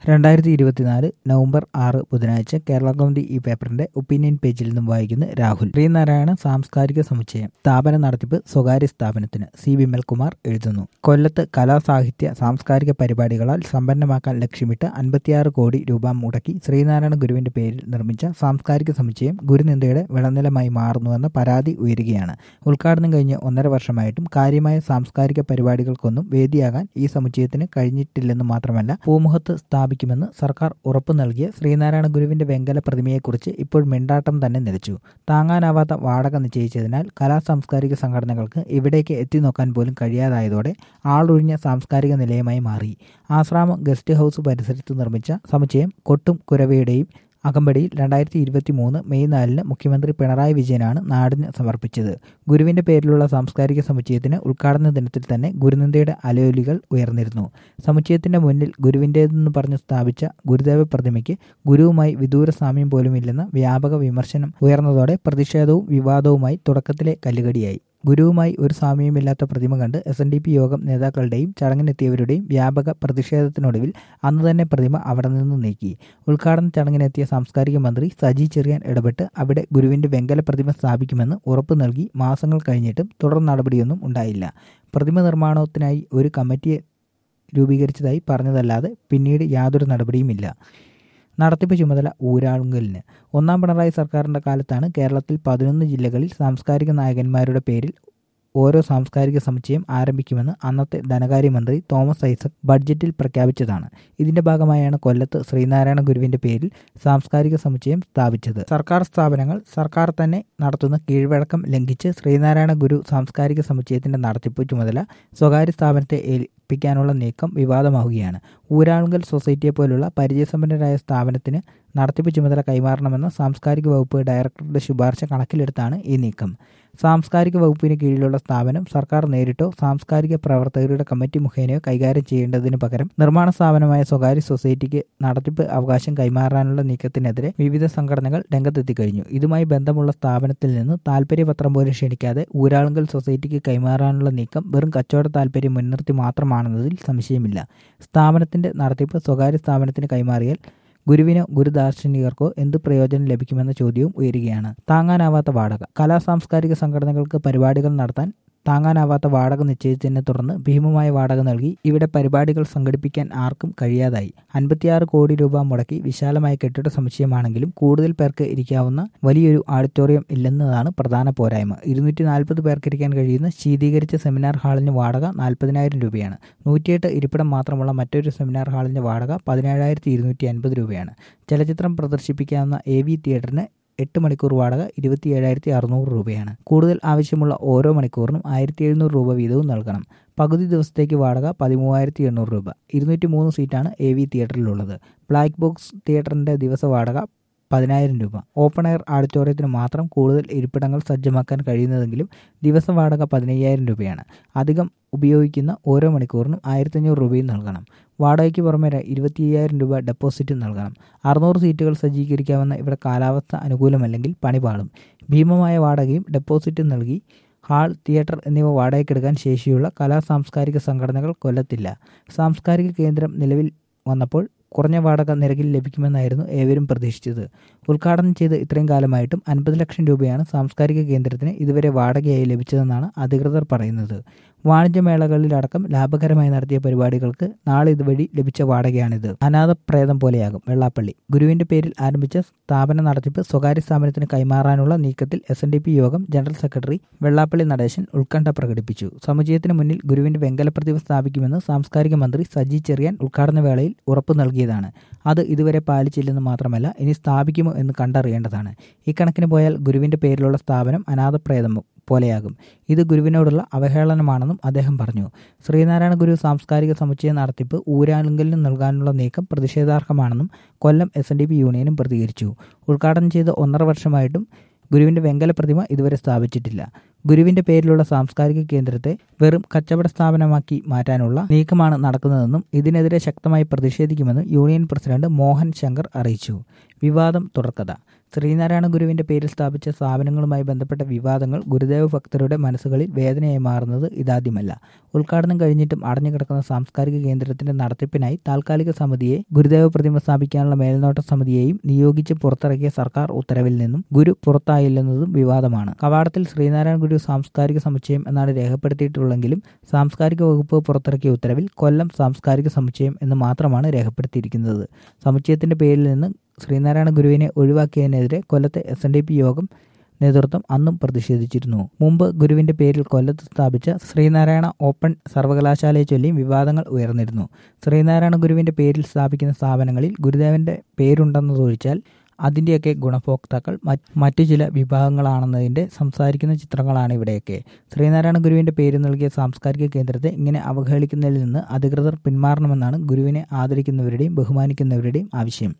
രണ്ടായിരത്തി ഇരുപത്തിനാല് നവംബർ ആറ് ബുധനാഴ്ച കേരള കൗമുദി ഈ പേപ്പറിന്റെ ഒപ്പീനിയൻ പേജിൽ നിന്നും വായിക്കുന്ന രാഹുൽ ശ്രീനാരായണ സാംസ്കാരിക സമുച്ചയം സ്ഥാപന നടത്തിപ്പ് സ്വകാര്യ സ്ഥാപനത്തിന് സി വിമൽകുമാർ എഴുതുന്നു കൊല്ലത്ത് കലാ സാഹിത്യ സാംസ്കാരിക പരിപാടികളാൽ സമ്പന്നമാക്കാൻ ലക്ഷ്യമിട്ട് അൻപത്തിയാറ് കോടി രൂപ മുടക്കി ശ്രീനാരായണ ഗുരുവിന്റെ പേരിൽ നിർമ്മിച്ച സാംസ്കാരിക സമുച്ചയം ഗുരുനിന്ദയുടെ വിളനിലമായി മാറുന്നുവെന്ന പരാതി ഉയരുകയാണ് ഉദ്ഘാടനം കഴിഞ്ഞ് ഒന്നര വർഷമായിട്ടും കാര്യമായ സാംസ്കാരിക പരിപാടികൾക്കൊന്നും വേദിയാകാൻ ഈ സമുച്ചയത്തിന് കഴിഞ്ഞിട്ടില്ലെന്ന് മാത്രമല്ല പൂമുഖത്ത് സ്ഥാപിക്കുമെന്ന് സർക്കാർ ഉറപ്പു നൽകിയ ശ്രീനാരായണ ഗുരുവിന്റെ വെങ്കല പ്രതിമയെക്കുറിച്ച് ഇപ്പോൾ മിണ്ടാട്ടം തന്നെ നിലച്ചു താങ്ങാനാവാത്ത വാടക നിശ്ചയിച്ചതിനാൽ കലാ സാംസ്കാരിക സംഘടനകൾക്ക് ഇവിടേക്ക് എത്തി നോക്കാൻ പോലും കഴിയാതായതോടെ ആളൊഴിഞ്ഞ സാംസ്കാരിക നിലയമായി മാറി ആശ്രാമം ഗസ്റ്റ് ഹൌസ് പരിസരത്ത് നിർമ്മിച്ച സമുച്ചയം കൊട്ടും കുരവയുടെയും അകമ്പടിയിൽ രണ്ടായിരത്തി ഇരുപത്തി മൂന്ന് മെയ് നാലിന് മുഖ്യമന്ത്രി പിണറായി വിജയനാണ് നാടിന് സമർപ്പിച്ചത് ഗുരുവിന്റെ പേരിലുള്ള സാംസ്കാരിക സമുച്ചയത്തിന് ഉദ്ഘാടന ദിനത്തിൽ തന്നെ ഗുരുനിന്ദയുടെ അലയൊലികൾ ഉയർന്നിരുന്നു സമുച്ചയത്തിന്റെ മുന്നിൽ ഗുരുവിൻ്റേതെന്ന് പറഞ്ഞ് സ്ഥാപിച്ച ഗുരുദേവ പ്രതിമയ്ക്ക് ഗുരുവുമായി വിദൂര സാമ്യം പോലുമില്ലെന്ന വ്യാപക വിമർശനം ഉയർന്നതോടെ പ്രതിഷേധവും വിവാദവുമായി തുടക്കത്തിലെ കല്ലുകടിയായി ഗുരുവുമായി ഒരു സാമ്യമില്ലാത്ത പ്രതിമ കണ്ട് എസ് എൻ ഡി പി യോഗം നേതാക്കളുടെയും ചടങ്ങിനെത്തിയവരുടെയും വ്യാപക പ്രതിഷേധത്തിനൊടുവിൽ അന്ന് തന്നെ പ്രതിമ അവിടെ നിന്ന് നീക്കി ഉദ്ഘാടന ചടങ്ങിനെത്തിയ സാംസ്കാരിക മന്ത്രി സജി ചെറിയാൻ ഇടപെട്ട് അവിടെ ഗുരുവിന്റെ വെങ്കല പ്രതിമ സ്ഥാപിക്കുമെന്ന് ഉറപ്പു നൽകി മാസങ്ങൾ കഴിഞ്ഞിട്ടും തുടർ നടപടിയൊന്നും ഉണ്ടായില്ല പ്രതിമ നിർമ്മാണത്തിനായി ഒരു കമ്മിറ്റിയെ രൂപീകരിച്ചതായി പറഞ്ഞതല്ലാതെ പിന്നീട് യാതൊരു നടപടിയുമില്ല നടത്തിപ്പ് ചുമതല ഊരാളുങ്കലിന് ഒന്നാം പിണറായി സർക്കാരിൻ്റെ കാലത്താണ് കേരളത്തിൽ പതിനൊന്ന് ജില്ലകളിൽ സാംസ്കാരിക നായകന്മാരുടെ പേരിൽ ഓരോ സാംസ്കാരിക സമുച്ചയം ആരംഭിക്കുമെന്ന് അന്നത്തെ ധനകാര്യമന്ത്രി തോമസ് ഐസക് ബഡ്ജറ്റിൽ പ്രഖ്യാപിച്ചതാണ് ഇതിന്റെ ഭാഗമായാണ് കൊല്ലത്ത് ശ്രീനാരായണ ഗുരുവിന്റെ പേരിൽ സാംസ്കാരിക സമുച്ചയം സ്ഥാപിച്ചത് സർക്കാർ സ്ഥാപനങ്ങൾ സർക്കാർ തന്നെ നടത്തുന്ന കീഴ്വഴക്കം ലംഘിച്ച് ശ്രീനാരായണ ഗുരു സാംസ്കാരിക സമുച്ചയത്തിന്റെ നടത്തിപ്പ് ചുമതല സ്വകാര്യ സ്ഥാപനത്തെ ഏൽപ്പിക്കാനുള്ള നീക്കം വിവാദമാവുകയാണ് ഊരാളുങ്കൽ സൊസൈറ്റിയെ പോലുള്ള പരിചയസമ്പന്നരായ സ്ഥാപനത്തിന് നടത്തിപ്പ് ചുമതല കൈമാറണമെന്ന സാംസ്കാരിക വകുപ്പ് ഡയറക്ടറുടെ ശുപാർശ കണക്കിലെടുത്താണ് ഈ നീക്കം സാംസ്കാരിക വകുപ്പിന് കീഴിലുള്ള സ്ഥാപനം സർക്കാർ നേരിട്ടോ സാംസ്കാരിക പ്രവർത്തകരുടെ കമ്മിറ്റി മുഖേനയോ കൈകാര്യം ചെയ്യേണ്ടതിനു പകരം നിർമ്മാണ സ്ഥാപനമായ സ്വകാര്യ സൊസൈറ്റിക്ക് നടത്തിപ്പ് അവകാശം കൈമാറാനുള്ള നീക്കത്തിനെതിരെ വിവിധ സംഘടനകൾ രംഗത്തെത്തിക്കഴിഞ്ഞു ഇതുമായി ബന്ധമുള്ള സ്ഥാപനത്തിൽ നിന്ന് താൽപര്യപത്രം പോലും ക്ഷണിക്കാതെ ഊരാളുങ്കൽ സൊസൈറ്റിക്ക് കൈമാറാനുള്ള നീക്കം വെറും കച്ചവട താൽപര്യം മുൻനിർത്തി മാത്രമാണെന്നതിൽ സംശയമില്ല സ്ഥാപനത്തിന്റെ നടത്തിപ്പ് സ്വകാര്യ സ്ഥാപനത്തിന് കൈമാറിയാൽ ഗുരുവിനോ ഗുരുദാർശനികർക്കോ എന്ത് പ്രയോജനം ലഭിക്കുമെന്ന ചോദ്യവും ഉയരുകയാണ് താങ്ങാനാവാത്ത വാടക കലാ സാംസ്കാരിക സംഘടനകൾക്ക് പരിപാടികൾ നടത്താൻ താങ്ങാനാവാത്ത വാടക നിശ്ചയിച്ചതിനെ തുടർന്ന് ഭീമമായ വാടക നൽകി ഇവിടെ പരിപാടികൾ സംഘടിപ്പിക്കാൻ ആർക്കും കഴിയാതായി അൻപത്തിയാറ് കോടി രൂപ മുടക്കി വിശാലമായ കെട്ടിട സമുച്ചയമാണെങ്കിലും കൂടുതൽ പേർക്ക് ഇരിക്കാവുന്ന വലിയൊരു ഓഡിറ്റോറിയം ഇല്ലെന്നതാണ് പ്രധാന പോരായ്മ ഇരുന്നൂറ്റി നാൽപ്പത് പേർക്ക് ഇരിക്കാൻ കഴിയുന്ന ശീതീകരിച്ച സെമിനാർ ഹാളിന് വാടക നാൽപ്പതിനായിരം രൂപയാണ് നൂറ്റിയെട്ട് ഇരിപ്പിടം മാത്രമുള്ള മറ്റൊരു സെമിനാർ ഹാളിന്റെ വാടക പതിനേഴായിരത്തി ഇരുന്നൂറ്റി അൻപത് രൂപയാണ് ചലച്ചിത്രം പ്രദർശിപ്പിക്കാവുന്ന എ വി തിയേറ്ററിന് എട്ട് മണിക്കൂർ വാടക ഇരുപത്തി ഏഴായിരത്തി അറുന്നൂറ് രൂപയാണ് കൂടുതൽ ആവശ്യമുള്ള ഓരോ മണിക്കൂറിനും ആയിരത്തി എഴുന്നൂറ് രൂപ വീതവും നൽകണം പകുതി ദിവസത്തേക്ക് വാടക പതിമൂവായിരത്തി എണ്ണൂറ് രൂപ ഇരുന്നൂറ്റി മൂന്ന് സീറ്റാണ് എ വി തിയേറ്ററിലുള്ളത് ബ്ലാക്ക് ബോക്സ് തിയേറ്ററിൻ്റെ ദിവസ വാടക പതിനായിരം രൂപ ഓപ്പൺ എയർ ഓഡിറ്റോറിയത്തിന് മാത്രം കൂടുതൽ ഇരിപ്പിടങ്ങൾ സജ്ജമാക്കാൻ കഴിയുന്നതെങ്കിലും ദിവസ വാടക പതിനയ്യായിരം രൂപയാണ് അധികം ഉപയോഗിക്കുന്ന ഓരോ മണിക്കൂറിനും ആയിരത്തഞ്ഞൂറ് രൂപയും നൽകണം വാടകയ്ക്ക് പുറമെ ഇരുപത്തി അയ്യായിരം രൂപ ഡെപ്പോസിറ്റ് നൽകണം അറുന്നൂറ് സീറ്റുകൾ സജ്ജീകരിക്കാമെന്ന ഇവിടെ കാലാവസ്ഥ അനുകൂലമല്ലെങ്കിൽ പണി പാളും ഭീമമായ വാടകയും ഡെപ്പോസിറ്റും നൽകി ഹാൾ തിയേറ്റർ എന്നിവ വാടകയ്ക്കെടുക്കാൻ ശേഷിയുള്ള കലാ സാംസ്കാരിക സംഘടനകൾ കൊല്ലത്തില്ല സാംസ്കാരിക കേന്ദ്രം നിലവിൽ വന്നപ്പോൾ കുറഞ്ഞ വാടക നിരക്കിൽ ലഭിക്കുമെന്നായിരുന്നു ഏവരും പ്രതീക്ഷിച്ചത് ഉദ്ഘാടനം ചെയ്ത് ഇത്രയും കാലമായിട്ടും അൻപത് ലക്ഷം രൂപയാണ് സാംസ്കാരിക കേന്ദ്രത്തിന് ഇതുവരെ വാടകയായി ലഭിച്ചതെന്നാണ് അധികൃതർ പറയുന്നത് വാണിജ്യമേളകളിലടക്കം ലാഭകരമായി നടത്തിയ പരിപാടികൾക്ക് നാളെ ഇതുവഴി ലഭിച്ച വാടകയാണിത് അനാഥ പ്രേതം പോലെയാകും വെള്ളാപ്പള്ളി ഗുരുവിന്റെ പേരിൽ ആരംഭിച്ച സ്ഥാപന നടത്തിപ്പ് സ്വകാര്യ സ്ഥാപനത്തിന് കൈമാറാനുള്ള നീക്കത്തിൽ എസ് എൻ ഡി പി യോഗം ജനറൽ സെക്രട്ടറി വെള്ളാപ്പള്ളി നടേശൻ ഉത്കണ്ഠ പ്രകടിപ്പിച്ചു സമുച്ചയത്തിന് മുന്നിൽ ഗുരുവിന്റെ വെങ്കല പ്രതിമ സ്ഥാപിക്കുമെന്ന് സാംസ്കാരിക മന്ത്രി സജി ചെറിയാൻ ഉദ്ഘാടന വേളയിൽ ഉറപ്പു നൽകിയതാണ് അത് ഇതുവരെ പാലിച്ചില്ലെന്ന് മാത്രമല്ല ഇനി സ്ഥാപിക്കുമോ എന്ന് കണ്ടറിയേണ്ടതാണ് ഇക്കണക്കിന് പോയാൽ ഗുരുവിന്റെ പേരിലുള്ള സ്ഥാപനം അനാഥപ്രേതം പോലെയാകും ഇത് ഗുരുവിനോടുള്ള അവഹേളനമാണെന്നും അദ്ദേഹം പറഞ്ഞു ശ്രീനാരായണ ഗുരു സാംസ്കാരിക സമുച്ചയ നടത്തിപ്പ് ഊരാലുങ്കലിന് നൽകാനുള്ള നീക്കം പ്രതിഷേധാർഹമാണെന്നും Kollam S N D P യൂണിയനും പ്രതികരിച്ചു ഉദ്ഘാടനം ചെയ്ത് ഒന്നര വർഷമായിട്ടും ഗുരുവിന്റെ വെങ്കല പ്രതിമ ഇതുവരെ സ്ഥാപിച്ചിട്ടില്ല ഗുരുവിന്റെ പേരിലുള്ള സാംസ്കാരിക കേന്ദ്രത്തെ വെറും കച്ചവട സ്ഥാപനമാക്കി മാറ്റാനുള്ള നീക്കമാണ് നടക്കുന്നതെന്നും ഇതിനെതിരെ ശക്തമായി പ്രതിഷേധിക്കുമെന്നും യൂണിയൻ പ്രസിഡന്റ് മോഹൻ ശങ്കർ അറിയിച്ചു വിവാദം തുടർക്കഥ ശ്രീനാരായണ ഗുരുവിന്റെ പേരിൽ സ്ഥാപിച്ച സ്ഥാപനങ്ങളുമായി ബന്ധപ്പെട്ട വിവാദങ്ങൾ ഗുരുദേവ ഭക്തരുടെ മനസ്സുകളിൽ വേദനയായി മാറുന്നത് ഇതാദ്യമല്ല ഉദ്ഘാടനം കഴിഞ്ഞിട്ടും അടഞ്ഞുകിടക്കുന്ന സാംസ്കാരിക കേന്ദ്രത്തിന്റെ നടത്തിപ്പിനായി താൽക്കാലിക സമിതിയെ ഗുരുദേവ പ്രതിമ സ്ഥാപിക്കാനുള്ള മേൽനോട്ട സമിതിയെയും നിയോഗിച്ച് പുറത്തിറക്കിയ സർക്കാർ ഉത്തരവിൽ നിന്നും ഗുരു പുറത്തായില്ലെന്നതും വിവാദമാണ് കവാടത്തിൽ ശ്രീനാരായണ ഗുരു സാംസ്കാരിക സമുച്ചയം എന്നാണ് രേഖപ്പെടുത്തിയിട്ടുള്ളെങ്കിലും സാംസ്കാരിക വകുപ്പ് പുറത്തിറക്കിയ ഉത്തരവിൽ കൊല്ലം സാംസ്കാരിക സമുച്ചയം എന്ന് മാത്രമാണ് രേഖപ്പെടുത്തിയിരിക്കുന്നത് സമുച്ചയത്തിന്റെ പേരിൽ നിന്ന് ശ്രീനാരായണ ഗുരുവിനെ ഒഴിവാക്കിയതിനെതിരെ കൊല്ലത്തെ എസ് എൻ ഡി പി യോഗം നേതൃത്വം അന്നും പ്രതിഷേധിച്ചിരുന്നു മുമ്പ് ഗുരുവിന്റെ പേരിൽ കൊല്ലത്ത് സ്ഥാപിച്ച ശ്രീനാരായണ ഓപ്പൺ സർവകലാശാലയെ ചൊല്ലിയും വിവാദങ്ങൾ ഉയർന്നിരുന്നു ശ്രീനാരായണ ഗുരുവിന്റെ പേരിൽ സ്ഥാപിക്കുന്ന സ്ഥാപനങ്ങളിൽ ഗുരുദേവന്റെ പേരുണ്ടെന്നതൊഴിച്ചാൽ അതിൻ്റെയൊക്കെ ഗുണഭോക്താക്കൾ മറ്റു ചില വിഭാഗങ്ങളാണെന്നതിൻ്റെ സംസാരിക്കുന്ന ചിത്രങ്ങളാണ് ഇവിടെയൊക്കെ ശ്രീനാരായണ ഗുരുവിൻ്റെ പേര് നൽകിയ സാംസ്കാരിക കേന്ദ്രത്തെ ഇങ്ങനെ അവഹേളിക്കുന്നതിൽ നിന്ന് അധികൃതർ പിന്മാറണമെന്നാണ് ഗുരുവിനെ ആദരിക്കുന്നവരുടെയും ബഹുമാനിക്കുന്നവരുടെയും ആവശ്യം